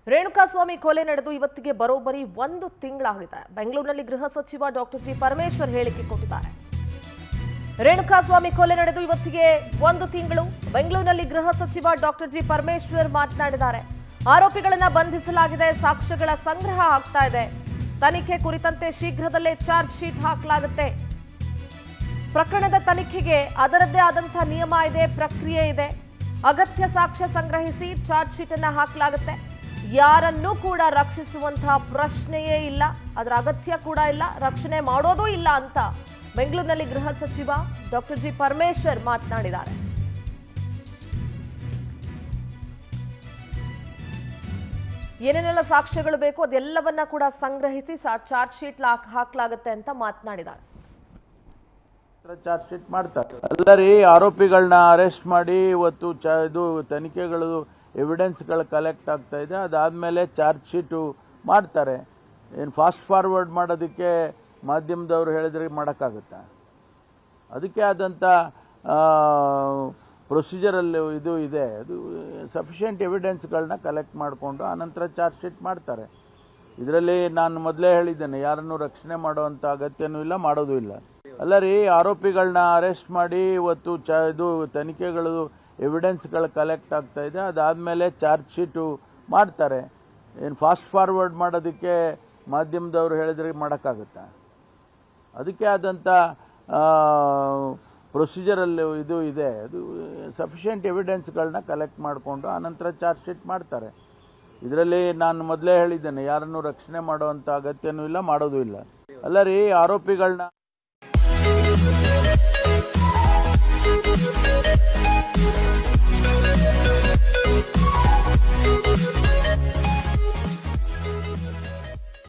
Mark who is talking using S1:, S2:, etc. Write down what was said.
S1: ರೇಣುಕಾಸ್ವಾಮಿ ಕೊಲೆ ನಡೆದು ಇವತ್ತಿಗೆ ಬರೋಬ್ಬರಿ ಒಂದು ತಿಂಗಳಾಗಿದೆ ಬೆಂಗಳೂರಿನಲ್ಲಿ ಗೃಹ ಸಚಿವ ಡಾಕ್ಟರ್ ಜಿ ಪರಮೇಶ್ವರ್ ಹೇಳಿಕೆ ಕೊಟ್ಟಿದ್ದಾರೆ ರೇಣುಕಾಸ್ವಾಮಿ ಕೊಲೆ ನಡೆದು ಇವತ್ತಿಗೆ ಒಂದು ತಿಂಗಳು ಬೆಂಗಳೂರಿನಲ್ಲಿ ಗೃಹ ಸಚಿವ ಡಾಕ್ಟರ್ ಜಿ ಪರಮೇಶ್ವರ್ ಮಾತನಾಡಿದ್ದಾರೆ ಆರೋಪಿಗಳನ್ನ ಬಂಧಿಸಲಾಗಿದೆ ಸಾಕ್ಷ್ಯಗಳ ಸಂಗ್ರಹ ಆಗ್ತಾ ಇದೆ ತನಿಖೆ ಕುರಿತಂತೆ ಶೀಘ್ರದಲ್ಲೇ ಚಾರ್ಜ್ ಶೀಟ್ ಹಾಕಲಾಗುತ್ತೆ ಪ್ರಕರಣದ ತನಿಖೆಗೆ ಅದರದ್ದೇ ಆದಂತಹ ನಿಯಮ ಇದೆ ಪ್ರಕ್ರಿಯೆ ಇದೆ ಅಗತ್ಯ ಸಾಕ್ಷ್ಯ ಸಂಗ್ರಹಿಸಿ ಚಾರ್ಜ್ ಶೀಟ್ ಅನ್ನ ಹಾಕಲಾಗುತ್ತೆ ಯಾರನ್ನೂ ಕೂಡ ರಕ್ಷಿಸುವಂತಹ ಪ್ರಶ್ನೆಯೇ ಇಲ್ಲ ಅದರ ಅಗತ್ಯ ಕೂಡ ಇಲ್ಲ ರಕ್ಷಣೆ ಮಾಡೋದೂ ಇಲ್ಲ ಅಂತ ಬೆಂಗಳೂರಿನಲ್ಲಿ ಗೃಹ ಸಚಿವ ಡಾಕ್ಟರ್ ಜಿ ಪರಮೇಶ್ವರ್ ಮಾತನಾಡಿದ್ದಾರೆ ಏನೇನೆಲ್ಲ ಸಾಕ್ಷ್ಯಗಳು ಬೇಕು ಅದೆಲ್ಲವನ್ನ ಕೂಡ ಸಂಗ್ರಹಿಸಿ ಚಾರ್ಜ್ ಶೀಟ್ ಹಾಕಲಾಗುತ್ತೆ ಅಂತ ಮಾತನಾಡಿದ್ದಾರೆ
S2: ಚಾರ್ಜ್ ಶೀಟ್ ಮಾಡ್ತಾರೆ ಅಲ್ಲ ರೀ ಆರೋಪಿಗಳನ್ನ ಅರೆಸ್ಟ್ ಮಾಡಿ ಇವತ್ತು ಚ ಇದು ತನಿಖೆಗಳು ಎವಿಡೆನ್ಸ್ಗಳು ಕಲೆಕ್ಟ್ ಆಗ್ತಾ ಇದೆ ಅದಾದಮೇಲೆ ಚಾರ್ಜ್ ಶೀಟು ಮಾಡ್ತಾರೆ ಏನು ಫಾಸ್ಟ್ ಫಾರ್ವರ್ಡ್ ಮಾಡೋದಕ್ಕೆ ಮಾಧ್ಯಮದವ್ರು ಹೇಳಿದ್ರೆ ಮಾಡೋಕ್ಕಾಗುತ್ತಾ ಅದಕ್ಕೆ ಆದಂಥ ಪ್ರೊಸೀಜರಲ್ಲಿ ಇದು ಇದೆ ಅದು ಸಫಿಷಿಯೆಂಟ್ ಎವಿಡೆನ್ಸ್ಗಳನ್ನ ಕಲೆಕ್ಟ್ ಮಾಡಿಕೊಂಡು ಆನಂತರ ಚಾರ್ಜ್ ಶೀಟ್ ಮಾಡ್ತಾರೆ ಇದರಲ್ಲಿ ನಾನು ಮೊದಲೇ ಹೇಳಿದ್ದೇನೆ ಯಾರನ್ನು ರಕ್ಷಣೆ ಮಾಡುವಂಥ ಅಗತ್ಯನೂ ಇಲ್ಲ ಮಾಡೋದು ಇಲ್ಲ ಅಲ್ಲ ರೀ ಆರೋಪಿಗಳನ್ನ ಅರೆಸ್ಟ್ ಮಾಡಿ ಇವತ್ತು ಚ ಇದು ತನಿಖೆಗಳು ಎವಿಡೆನ್ಸ್ಗಳು ಕಲೆಕ್ಟ್ ಆಗ್ತಾ ಇದೆ ಅದಾದಮೇಲೆ ಚಾರ್ಜ್ ಶೀಟು ಮಾಡ್ತಾರೆ ಏನು ಫಾಸ್ಟ್ ಫಾರ್ವರ್ಡ್ ಮಾಡೋದಕ್ಕೆ ಮಾಧ್ಯಮದವ್ರು ಹೇಳಿದ್ರೆ ಮಾಡೋಕ್ಕಾಗುತ್ತಾ ಅದಕ್ಕೆ ಆದಂಥ ಪ್ರೊಸೀಜರಲ್ಲಿ ಇದು ಇದೆ ಅದು ಸಫಿಷಿಯೆಂಟ್ ಎವಿಡೆನ್ಸ್ಗಳನ್ನ ಕಲೆಕ್ಟ್ ಮಾಡಿಕೊಂಡು ಆನಂತರ ಚಾರ್ಜ್ ಶೀಟ್ ಮಾಡ್ತಾರೆ ಇದರಲ್ಲಿ ನಾನು ಮೊದಲೇ ಹೇಳಿದ್ದೇನೆ ಯಾರನ್ನು ರಕ್ಷಣೆ ಮಾಡುವಂಥ ಅಗತ್ಯನೂ ಇಲ್ಲ ಮಾಡೋದು ಇಲ್ಲ ಅಲ್ಲ ರೀ ಆರೋಪಿಗಳನ್ನ